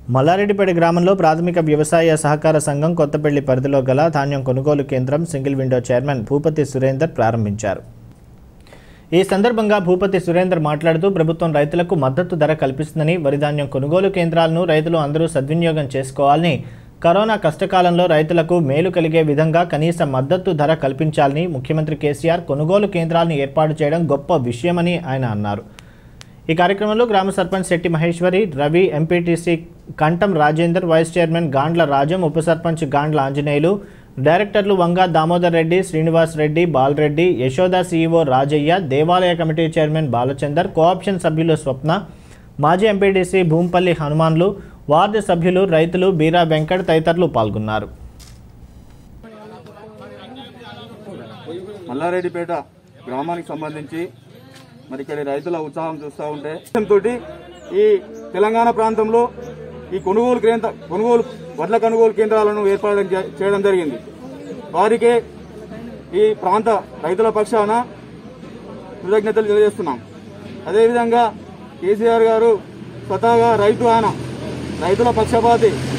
మల్లారెడ్డిపేట గ్రామంలో ప్రాథమిక వ్యవసాయ సహకార సంఘం కొత్తపల్లి పరిధిలో గల ధాన్యం కొనుగోలు కేంద్రం single window chairman Bhupathi Surender ప్రారంభించారు ఈ సందర్భంగా భూపతి సురేందర్ మాట్లాడుతూ ప్రభుత్వం రైతులకు మద్దతు ధర కల్పిస్తుందని వరి ధాన్యం కొనుగోలు కేంద్రాలను రైతులు అందరూ సద్వినియోగం చేసుకోవాలని కరోనా కష్టకాలంలో రైతులకు మేలు కలిగే విధంగా కనీస మద్దతు ధర కల్పించాలని ముఖ్యమంత్రి కేసీఆర్ కొనుగోలు కేంద్రాలను ఏర్పాటు చేయడం గొప్ప విషయమని ఆయన అన్నారు ఈ కార్యక్రమంలో గ్రామ sarpanch Shetty Maheshwari Ravi MPTC Kantham Rajender vice chairman Gandla Rajam ఉప సర్పంచ్ గాండ్ల ఆంజనేయులు డైరెక్టర్లు వంగా దామోదర్ రెడ్డి శ్రీనివాస్ రెడ్డి బాలరెడ్డి యశోద సీఈఓ రాజయ్య దేవాలయ కమిటీ చైర్మన్ బాలచందర్ కోఆప్షన్ సభ్యులు స్వప్న మాజీ ఎంపీటీసీ భూంపల్లి హనుమాన్లు వార్డు సభ్యులు రైతులు బీరా వెంకట్ తదితరులు పాల్గొన్నారు మల్లారెడ్డిపేట గ్రామానికి సంబంధించి మరి ఇక్కడ రైతుల ఉత్సాహం చూస్తూ ఉంటే తోటి ఈ తెలంగాణ ప్రాంతంలో ఈ కొనుగోలు కేంద్ర కొనుగోలు వడ్ల కొనుగోలు కేంద్రాలను ఏర్పాటు చే- చేయడం జరిగింది వారికే ఈ ప్రాంత రైతుల పక్షాన కృతజ్ఞతలు తెలియజేస్తున్నాం అదేవిధంగా కేసీఆర్ గారు స్వతహాగా రైతు ఆయన రైతుల పక్షపాతి